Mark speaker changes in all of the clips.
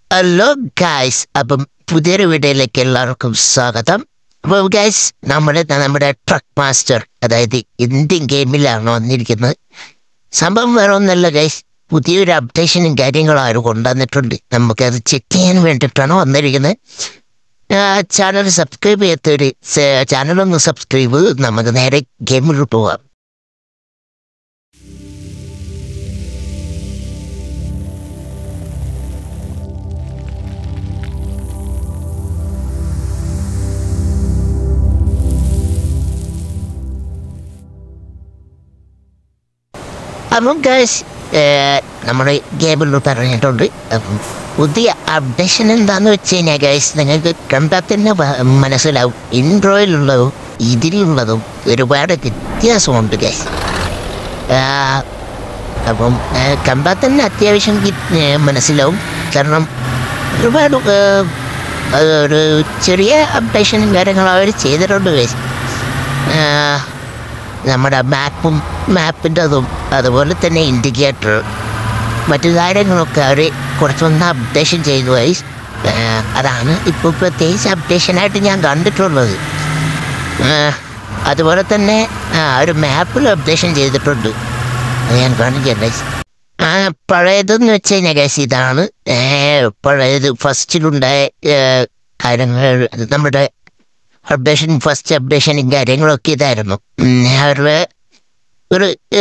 Speaker 1: hello guys അപ്പം പുതിയൊരു വീഡിയോയിലേക്ക് എല്ലാവർക്കും സ്വാഗതം അപ്പോൾ ഗായ്സ് നമ്മുടെ നമ്മുടെ ട്രക്ക് മാസ്റ്റർ അതായത് ഇന്ത്യൻ ഗെയിമിലാണ് വന്നിരിക്കുന്നത് സംഭവം വേറെ ഒന്നല്ല ഗൈസ് പുതിയൊരു അപ്ഡേഷനും കാര്യങ്ങളും ആരും കൊണ്ടുവന്നിട്ടുണ്ട് നമുക്കത് ചെക്ക് ചെയ്യാൻ വേണ്ടിയിട്ടാണ് വന്നിരിക്കുന്നത് ചാനൽ സബ്സ്ക്രൈബ് ചെയ്യാത്തൊരു ചാനലൊന്ന് സബ്സ്ക്രൈബ് നമുക്ക് നേരെ ഗെയിമിൽ പോവാം അപ്പം ഗൈസ് നമ്മുടെ ഗെയിമിൽ പറഞ്ഞിട്ടുണ്ട് അപ്പം പുതിയ അപ്ഡേഷൻ എന്താന്ന് വെച്ച് കഴിഞ്ഞാൽ ഗൈസ് നിങ്ങൾക്ക് കണ്ടാൽ തന്നെ വ- മനസ്സിലാവും ഇൻട്രോയിലുള്ളതും ഇതിലുള്ളതും ഒരുപാട് വ്യത്യാസമുണ്ട് ഗൈസ് അപ്പം ആ, കണ്ടാൽ തന്നെ അത്യാവശ്യം കി- ഏ, മനസ്സിലാവും കാരണം ഒരുപാട് ഏ, ആ, ഒരു ചെറിയ അപ്ഡേഷനും കാര്യങ്ങളും അവർ ചെയ്തിട്ടുണ്ട് ഗൈസ് നമ്മുടെ മാപ്പും മാപ്പിൻ്റെ അതും അതുപോലെ തന്നെ ഇൻഡിക്കേറ്റർ മറ്റു കാര്യങ്ങളൊക്കെ അവർ കുറച്ചൊന്ന് അപ്ഡേഷൻ ചെയ്തു ഗൈസ് അതാണ് ഇപ്പോൾ പ്രത്യേകിച്ച് അപ്ഡേഷനായിട്ട് ഞാൻ കണ്ടിട്ടുള്ളത് ആ, അതുപോലെ തന്നെ ആ, ഒരു മാപ്പിൽ അപ്ഡേഷൻ ചെയ്തിട്ടുണ്ട് അത് ഞാൻ കാണിക്കാം ഗൈസ് ആ പഴയതെന്ന് വെച്ച് കഴിഞ്ഞാൽ ഗൈസ് ഇതാണ് ഏ, പഴയത് ഫസ്റ്റിലുണ്ടായ ഏ, കാര്യങ്ങൾ അത് നമ്മുടെ അപ്ഡേഷൻ ഫസ്റ്റ് അപ്ഡേഷനും കാര്യങ്ങളൊക്കെ ഇതായിരുന്നു ഉം, അവരുടെ ഒരു ഏ,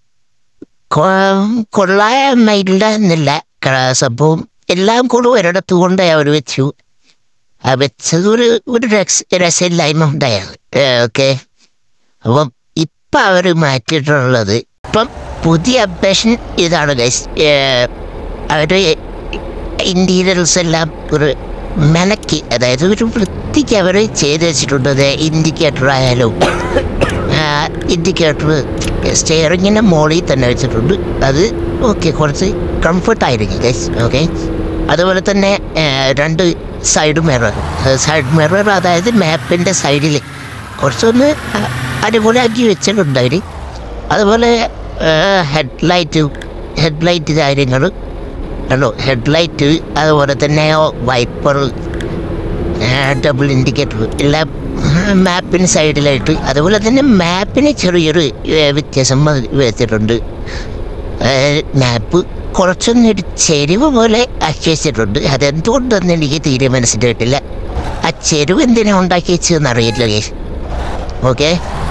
Speaker 1: കൊ- കൊള്ളായ്മയില്ല എന്നില്ല ക- സംഭവം എല്ലാം കൂടെ ഒരിടത്ത് കൊണ്ട് അവർ വെച്ചു ആ വെച്ചത് ഒരു ഒരു രസ രസമില്ലായ്മ ഉണ്ടായാണ് ഓക്കെ അപ്പം ഇപ്പം അവർ മാറ്റിയിട്ടുള്ളത് ഇപ്പം പുതിയ അപ്ഡേഷൻ ഇതാണ് ഗൈസ് അവർ ഇൻറ്റീരിയൽസ് എല്ലാം ഒരു മെനക്കി അതായത് ഒരു വൃത്തിക്ക് അവർ ചെയ്ത് വെച്ചിട്ടുണ്ട് ഇൻഡിക്കേറ്റർ ആയാലും ഇൻഡിക്കേറ്റർ സ്റ്റെയറിങ്ങിൻ്റെ മുകളിൽ തന്നെ വെച്ചിട്ടുണ്ട് അത് ഓക്കെ കുറച്ച് കംഫർട്ടായിരിക്കും ഗൈസ് ഓക്കെ അതുപോലെ തന്നെ ആ, രണ്ട് സൈഡ് മിറർ സൈഡ് മിറർ അതായത് മാപ്പിൻ്റെ സൈഡിൽ കുറച്ചൊന്ന് ആ, അടിപൊളിയാക്കി വെച്ചിട്ടുണ്ട് അവർ അതുപോലെ ഹെഡ്ലൈറ്റ് ഹെഡ്ലൈറ്റ് കാര്യങ്ങൾ കണ്ടോ ഹെഡ്ലൈറ്റ് അതുപോലെ തന്നെ വൈപ്പർ ഡബിൾ ഇൻഡിക്കേറ്റർ എല്ലാം മാപ്പിന് സൈഡിലായിട്ട് അതുപോലെ തന്നെ മാപ്പിന് ചെറിയൊരു ഏ, വ്യത്യാസം വ- വരുത്തിയിട്ടുണ്ട് മാപ്പ് കുറച്ചൊന്നൊരു ചെരിവ് പോലെ ആക്കി വെച്ചിട്ടുണ്ട് അതെന്തുകൊണ്ടെന്ന് എനിക്ക് തീരെ മനസ്സിലായിട്ടില്ല ആ ചെരുവ് എന്തിനാ ഉണ്ടാക്കി വെച്ചതെന്ന് അറിയില്ല കേസ് ഓക്കെ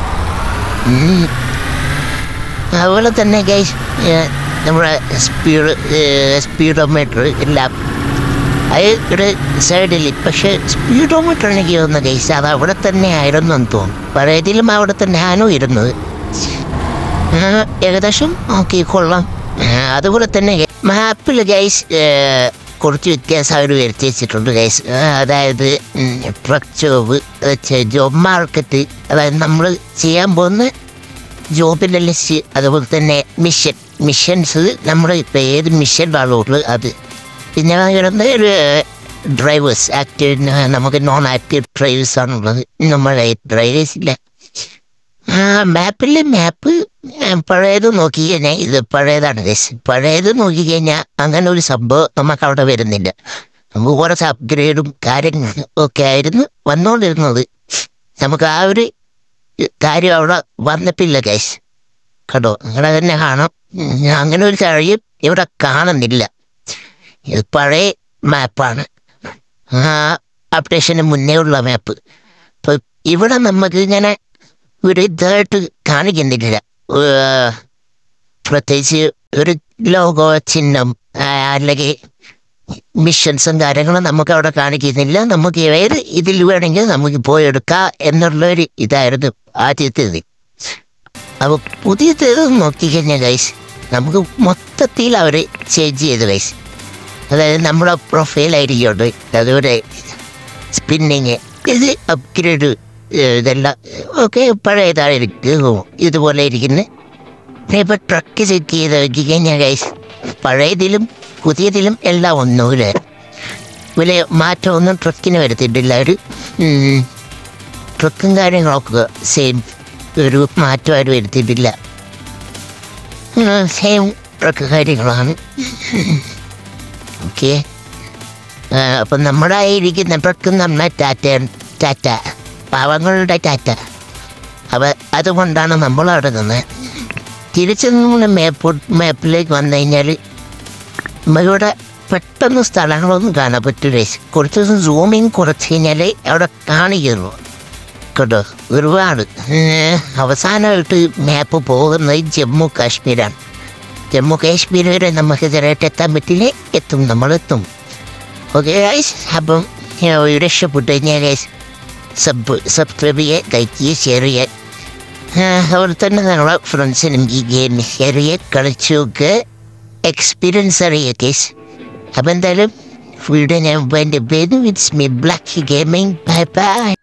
Speaker 1: അതുപോലെ തന്നെ ഗൈസ് നമ്മുടെ സ്പീഡ് സ്പീഡോമീറ്റർ എല്ലാം അത് ഒരു സൈഡിൽ പക്ഷേ സ്പീഡോമീറ്റർ എനിക്ക് തോന്നുന്ന ഗൈസ് അത് അവിടെ തന്നെ ആയിരുന്നു എന്ന് തോന്നുന്നു പഴയതിലും അവിടെ തന്നെയാണോ ഇരുന്നത് ആ, ഏകദേശം ഓക്കെ കൊള്ളാം ആ, അതുപോലെ തന്നെ മാപ്പിൽ ഗൈസ് കുറച്ച് വ്യത്യാസം അവർ വരുത്തി വെച്ചിട്ടുണ്ട് ഗൈസ് അതായത് ട്രക്ക് ജോബ് ജോബ് മാർക്കറ്റ് അതായത് നമ്മൾ ചെയ്യാൻ പോകുന്ന ജോബിൻ്റെ ലിസ്റ്റ് അതുപോലെ തന്നെ മിഷൻ മിഷൻസ് നമ്മൾ ഇപ്പോൾ ഏത് മിഷൻ ആളുള്ളൂ അത് പിന്നെ വരുന്ന ഒരു ഡ്രൈവേഴ്സ് ആക്റ്റീവ് നമുക്ക് നോൺ ആക്റ്റീവ് ഡ്രൈവേഴ്സ് ആണുള്ളത് നമ്മളെ ഡ്രൈവേഴ്സ് ഇല്ല ആ മാപ്പിൽ മാപ്പ് പഴയത് നോക്കി കഴിഞ്ഞാൽ ഇത് പഴയതാണ് ഗൈസ് പഴയത് നോക്കി കഴിഞ്ഞാൽ അങ്ങനെ ഒരു സംഭവം നമുക്ക് അവിടെ വരുന്നില്ല നമുക്ക് കുറച്ച് അപ്ഗ്രേഡും കാര്യങ്ങളും ഒക്കെ ആയിരുന്നു വന്നുകൊണ്ടിരുന്നത് നമുക്ക് ആ ഒരു കാര്യം അവിടെ വന്നിട്ടില്ല ഗൈസ് കേട്ടോ നിങ്ങളെ തന്നെ കാണാം ഉം, അങ്ങനെ ഒരു കാര്യം ഇവിടെ കാണുന്നില്ല ഇത് പഴയ മാപ്പാണ് ആ അപ്ഡേഷന് മുന്നേ ഉള്ള മാപ്പ് ഇപ്പൊ ഇവിടെ നമുക്ക് ഇങ്ങനെ ഒരു ഇതായിട്ട് കാണിക്കുന്നില്ല ഏർ, പ്രത്യേകിച്ച് ഒരു ലോഗോ ചിഹ്നം ആ, അല്ലെങ്കിൽ മിഷൻസും കാര്യങ്ങളും നമുക്ക് അവിടെ കാണിക്കുന്നില്ല നമുക്ക് ഏത് ഇതിൽ വേണമെങ്കിൽ നമുക്ക് പോയെടുക്കാം എന്നുള്ളൊരു ഇതായിരുന്നു ആദ്യത്തേത് അപ്പോൾ പുതിയത് നോക്കിക്കഴിഞ്ഞാൽ ഗൈസ് നമുക്ക് മൊത്തത്തിൽ അവർ ചേഞ്ച് ചെയ്തു ഗൈസ് അതായത് നമ്മുടെ പ്രൊഫൈലായിരിക്കുന്നുണ്ട് അതുപോലെ സ്പിന്നിങ് ഇത് അപ്ഗ്രേഡ് ഇതെല്ലാം ഒക്കെ പഴയതായിരിക്കും ഇതുപോലെ ഇരിക്കുന്നത് ഇപ്പോൾ ട്രക്ക് ചെക്ക് ചെയ്ത് നോക്കി കഴിഞ്ഞാൽ ഗൈസ് പഴയതിലും പുതിയതിലും എല്ലാം ഒന്നുമില്ല വലിയ മാറ്റമൊന്നും ട്രക്കിന് വരുത്തിയിട്ടില്ല ഒരു ഉം, ട്രക്കും കാര്യങ്ങളൊക്കെ സെയിം ഒരു മാറ്റം ആരും വരുത്തിയിട്ടില്ല സെയിം ട്രക്ക് കാര്യങ്ങളാണ് ഓക്കെ അപ്പം നമ്മുടെ ഇരിക്കുന്നവർക്കും നമ്മളെ ടാറ്റ ടാറ്റ പാവങ്ങളുടെ ടാറ്റ അവ അതുകൊണ്ടാണ് നമ്മൾ അവിടെ നിന്ന് തിരിച്ച് നമ്മൾ മേപ്പ് മാപ്പിലേക്ക് വന്നു കഴിഞ്ഞാൽ നമ്മളിവിടെ പെട്ടെന്ന് സ്ഥലങ്ങളൊന്നും കാണാൻ പറ്റില്ല കുറച്ച് ദിവസം സൂമിങ് കുറച്ച് കഴിഞ്ഞാൽ അവിടെ കാണിക്കുന്നു കേട്ടോ ഒരുപാട് ഏഹ്, അവസാനമായിട്ട് മാപ്പ് പോകുന്നത് ജമ്മു കാശ്മീരാണ് ജമ്മു കാശ്മീർ വരെ നമുക്ക് ഇതുവരെയായിട്ട് എത്താൻ പറ്റില്ല എത്തും നമ്മളെത്തും ഓക്കെ ഗൈസ് അപ്പം ഞാൻ രക്ഷപ്പെട്ടു കഴിഞ്ഞാൽ ഗൈസ് സബ് സബ്സ്ക്രൈബ് ചെയ്യുക ലൈക്ക് ചെയ്യുക ഷെയർ ചെയ്യുക അതുപോലെ തന്നെ നിങ്ങളെ ഫ്രണ്ട്സിനും ഈ ഗെയിം ഷെയർ ചെയ്യുക കളിച്ചു നോക്കുക എക്സ്പീരിയൻസ് അറിയുക കേസ് അപ്പം എന്തായാലും വീഡിയോ ഞാൻ എൻ്റെ പേര് വിറ്റ്സ് മീ ബ്ലാക്ക് ഗെയിമിംഗ് ബൈ ബൈ